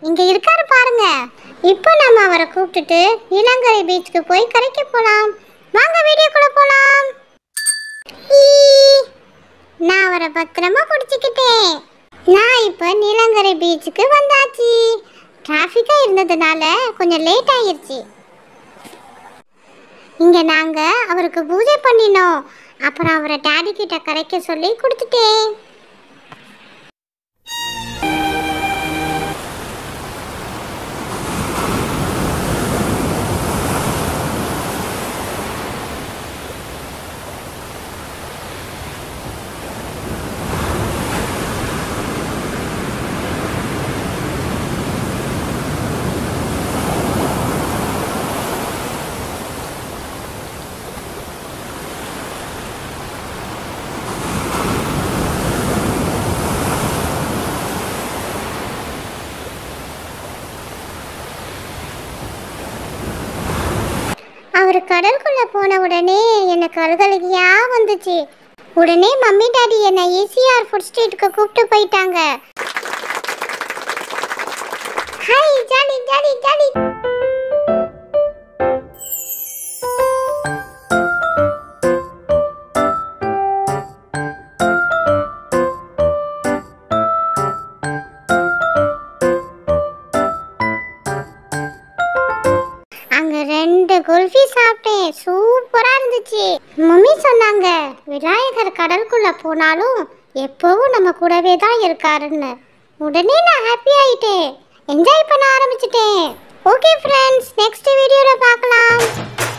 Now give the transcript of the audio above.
இங்க இருக்காரு பாருங்க இப்போ நம்ம அவரை கூப்பிட்டுட்டு இளங்கரை பீச்சுக்கு போய் கரைக்க போலாம் வாங்க வீடியோக்குள்ள போலாம் ஈ, நான் அவரை பத்திரமா பிடிச்சிக்கிட்டேன் நான் இப்போ நீலங்கரை பீச்சுக்கு வந்தாச்சு டிராஃபிக்காக இருந்ததுனால கொஞ்சம் லேட் ஆயிருச்சு இங்கே நாங்கள் அவருக்கு பூஜை பண்ணினோம் அப்புறம் அவரை டாடி கிட்ட கரைக்க சொல்லி கொடுத்துட்டேன் அவர் கடலுக்குள்ள போன உடனே எனக்கு அழுகழுகியா வந்துச்சு உடனே மம்மி டாடி என்னை ஈசிஆர் ஃபுட் ஸ்ட்ரீட்டுக்கு கூப்பிட்டு போயிட்டாங்க ஹாய் ஜாலி ஜாலி ஜாலி அங்க ரெண்டு குல்ஃபி சாப்பிட்டேன் சூப்பரா இருந்துச்சு மம்மி சொன்னாங்க விநாயகர் கடலுக்குள்ள போனாலும் எப்பவும் நம்ம கூடவே தான் இருக்காருன்னு உடனே நான் ஹாப்பி ஆயிட்டேன் என்ஜாய் பண்ண ஆரம்பிச்சிட்டேன் ஓகே ஃப்ரெண்ட்ஸ் நெக்ஸ்ட் வீடியோல பார்க்கலாம்